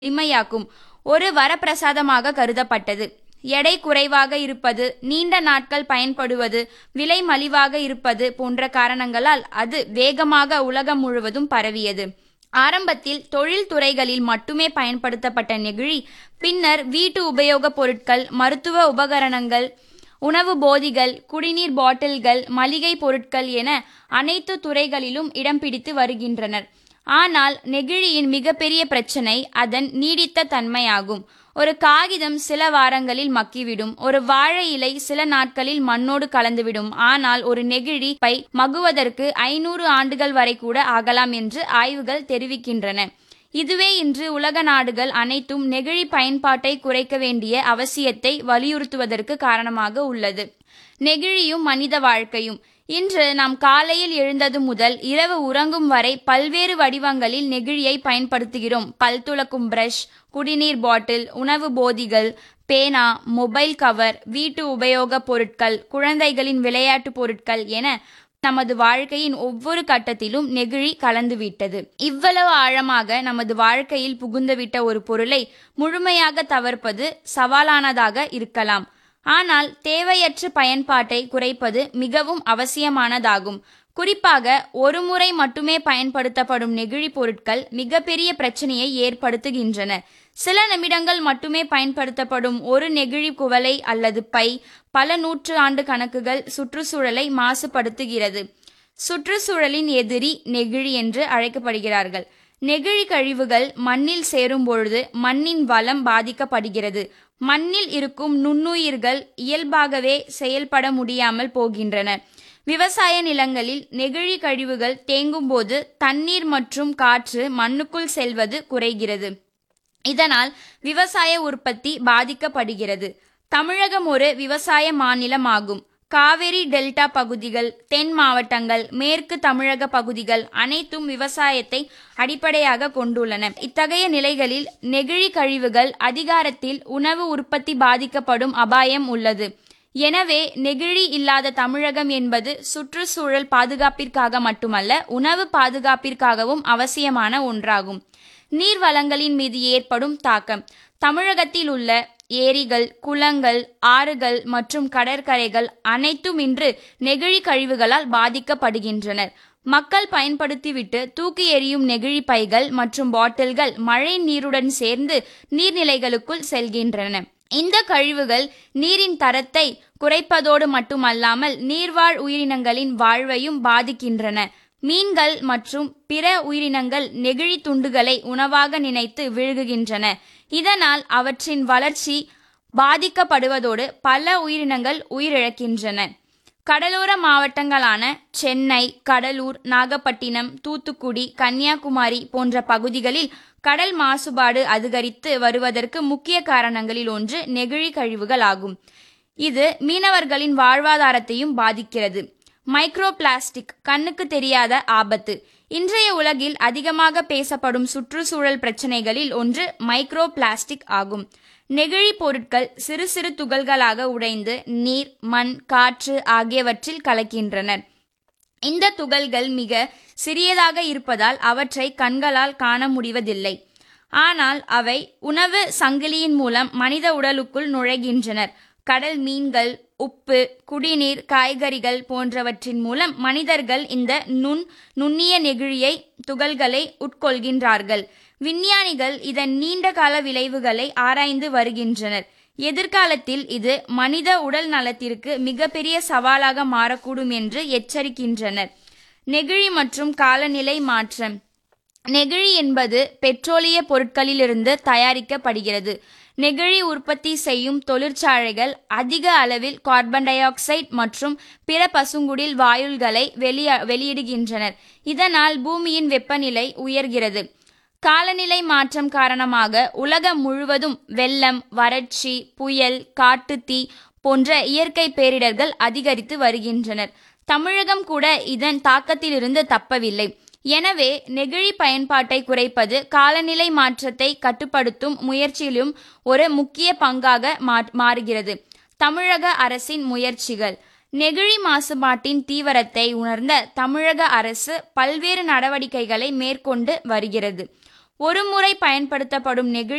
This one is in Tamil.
எளிமையாக்கும் ஒரு வரப்பிரசாதமாக கருதப்பட்டது எடை குறைவாக இருப்பது நீண்ட நாட்கள் பயன்படுவது விலை மலிவாக இருப்பது போன்ற காரணங்களால் அது வேகமாக உலகம் முழுவதும் பரவியது ஆரம்பத்தில் தொழில் துறைகளில் மட்டுமே பயன்படுத்தப்பட்ட நெகிழி பின்னர் வீட்டு உபயோகப் பொருட்கள் மருத்துவ உபகரணங்கள் உணவு போதிகள் குடிநீர் பாட்டில்கள் மளிகை பொருட்கள் என அனைத்து துறைகளிலும் இடம் பிடித்து வருகின்றனர் ஆனால் நெகிழியின் மிகப்பெரிய பிரச்சனை அதன் நீடித்த தன்மையாகும் ஒரு காகிதம் சில வாரங்களில் மக்கிவிடும் ஒரு வாழை இலை சில நாட்களில் மண்ணோடு கலந்துவிடும் ஆனால் ஒரு நெகிழி பை மகுவதற்கு ஐநூறு ஆண்டுகள் வரை கூட ஆகலாம் என்று ஆய்வுகள் தெரிவிக்கின்றன இதுவே இன்று உலக நாடுகள் அனைத்தும் நெகிழி பயன்பாட்டை குறைக்க வேண்டிய அவசியத்தை வலியுறுத்துவதற்கு காரணமாக உள்ளது நெகிழியும் மனித வாழ்க்கையும் இன்று நாம் காலையில் எழுந்தது முதல் இரவு உறங்கும் வரை பல்வேறு வடிவங்களில் நெகிழியை பயன்படுத்துகிறோம் பல் துலக்கும் பிரஷ் குடிநீர் பாட்டில் உணவு போதிகள் பேனா மொபைல் கவர் வீட்டு உபயோகப் பொருட்கள் குழந்தைகளின் விளையாட்டு பொருட்கள் என நமது வாழ்க்கையின் ஒவ்வொரு கட்டத்திலும் நெகிழி கலந்துவிட்டது இவ்வளவு ஆழமாக நமது வாழ்க்கையில் புகுந்துவிட்ட ஒரு பொருளை முழுமையாக தவிர்ப்பது சவாலானதாக இருக்கலாம் ஆனால் தேவையற்ற பயன்பாட்டை குறைப்பது மிகவும் அவசியமானதாகும் குறிப்பாக ஒருமுறை மட்டுமே பயன்படுத்தப்படும் நெகிழி பொருட்கள் மிகப்பெரிய பிரச்சனையை ஏற்படுத்துகின்றன சில நிமிடங்கள் மட்டுமே பயன்படுத்தப்படும் ஒரு நெகிழி குவளை அல்லது பை பல நூற்று ஆண்டு கணக்குகள் சுற்றுச்சூழலை மாசுபடுத்துகிறது சுற்றுச்சூழலின் எதிரி நெகிழி என்று அழைக்கப்படுகிறார்கள் நெகிழி கழிவுகள் மண்ணில் சேரும் பொழுது மண்ணின் வளம் பாதிக்கப்படுகிறது மண்ணில் இருக்கும் நுண்ணுயிர்கள் இயல்பாகவே செயல்பட முடியாமல் போகின்றன விவசாய நிலங்களில் நெகிழி கழிவுகள் தேங்கும்போது தண்ணீர் மற்றும் காற்று மண்ணுக்குள் செல்வது குறைகிறது இதனால் விவசாய உற்பத்தி பாதிக்கப்படுகிறது தமிழகம் ஒரு விவசாய மாநிலமாகும் காவிரி டெல்டா பகுதிகள் தென் மாவட்டங்கள் மேற்கு தமிழக பகுதிகள் அனைத்தும் விவசாயத்தை அடிப்படையாக கொண்டுள்ளன இத்தகைய நிலைகளில் நெகிழி கழிவுகள் அதிகாரத்தில் உணவு உற்பத்தி பாதிக்கப்படும் அபாயம் உள்ளது எனவே நெகிழி இல்லாத தமிழகம் என்பது சுற்றுச்சூழல் பாதுகாப்பிற்காக மட்டுமல்ல உணவு பாதுகாப்பிற்காகவும் அவசியமான ஒன்றாகும் நீர் வளங்களின் மீது ஏற்படும் தாக்கம் தமிழகத்தில் உள்ள ஏரிகள் குளங்கள் ஆறுகள் மற்றும் கடற்கரைகள் அனைத்தும் இன்று நெகிழி கழிவுகளால் பாதிக்கப்படுகின்றனர் மக்கள் பயன்படுத்திவிட்டு தூக்கி எறியும் நெகிழி பைகள் மற்றும் பாட்டில்கள் மழை நீருடன் சேர்ந்து நீர்நிலைகளுக்குள் செல்கின்றன இந்த கழிவுகள் நீரின் தரத்தை குறைப்பதோடு மட்டுமல்லாமல் நீர்வாழ் உயிரினங்களின் வாழ்வையும் பாதிக்கின்றன மீன்கள் மற்றும் பிற உயிரினங்கள் நெகிழி துண்டுகளை உணவாக நினைத்து விழுகுகின்றன இதனால் அவற்றின் வளர்ச்சி பாதிக்கப்படுவதோடு பல உயிரினங்கள் உயிரிழக்கின்றன கடலோர மாவட்டங்களான சென்னை கடலூர் நாகப்பட்டினம் தூத்துக்குடி கன்னியாகுமரி போன்ற பகுதிகளில் கடல் மாசுபாடு அதிகரித்து வருவதற்கு முக்கிய காரணங்களில் ஒன்று நெகிழி கழிவுகள் ஆகும் இது மீனவர்களின் வாழ்வாதாரத்தையும் பாதிக்கிறது மைக்ரோ பிளாஸ்டிக் கண்ணுக்கு தெரியாத ஆபத்து இன்றைய உலகில் அதிகமாக பேசப்படும் சுற்றுச்சூழல் பிரச்சனைகளில் ஒன்று மைக்ரோ பிளாஸ்டிக் ஆகும் நெகிழி பொருட்கள் சிறு சிறு துகள்களாக உடைந்து நீர் மண் காற்று ஆகியவற்றில் கலக்கின்றனர் இந்த துகள்கள் மிக சிறியதாக இருப்பதால் அவற்றை கண்களால் காண முடிவதில்லை ஆனால் அவை உணவு சங்கிலியின் மூலம் மனித உடலுக்குள் நுழைகின்றனர் கடல் மீன்கள் உப்பு குடிநீர் காய்கறிகள் போன்றவற்றின் மூலம் மனிதர்கள் இந்த நுண் நுண்ணிய நெகிழியை துகள்களை உட்கொள்கின்றார்கள் விஞ்ஞானிகள் இதன் நீண்ட கால விளைவுகளை ஆராய்ந்து வருகின்றனர் எதிர்காலத்தில் இது மனித உடல் நலத்திற்கு மிகப்பெரிய சவாலாக மாறக்கூடும் என்று எச்சரிக்கின்றனர் நெகிழி மற்றும் காலநிலை மாற்றம் நெகிழி என்பது பெட்ரோலிய பொருட்களிலிருந்து தயாரிக்கப்படுகிறது நெகிழி உற்பத்தி செய்யும் தொழிற்சாலைகள் அதிக அளவில் கார்பன் டை ஆக்சைடு மற்றும் பிற பசுங்குடில் வாயுல்களை வெளிய வெளியிடுகின்றனர் இதனால் பூமியின் வெப்பநிலை உயர்கிறது காலநிலை மாற்றம் காரணமாக உலகம் முழுவதும் வெள்ளம் வறட்சி புயல் காட்டுத்தீ போன்ற இயற்கை பேரிடர்கள் அதிகரித்து வருகின்றனர் தமிழகம் கூட இதன் தாக்கத்திலிருந்து தப்பவில்லை எனவே நெகிழி பயன்பாட்டை குறைப்பது காலநிலை மாற்றத்தை கட்டுப்படுத்தும் முயற்சியிலும் ஒரு முக்கிய பங்காக மாறுகிறது தமிழக அரசின் முயற்சிகள் நெகிழி மாசுபாட்டின் தீவிரத்தை உணர்ந்த தமிழக அரசு பல்வேறு நடவடிக்கைகளை மேற்கொண்டு வருகிறது ஒருமுறை பயன்படுத்தப்படும் நெகிழி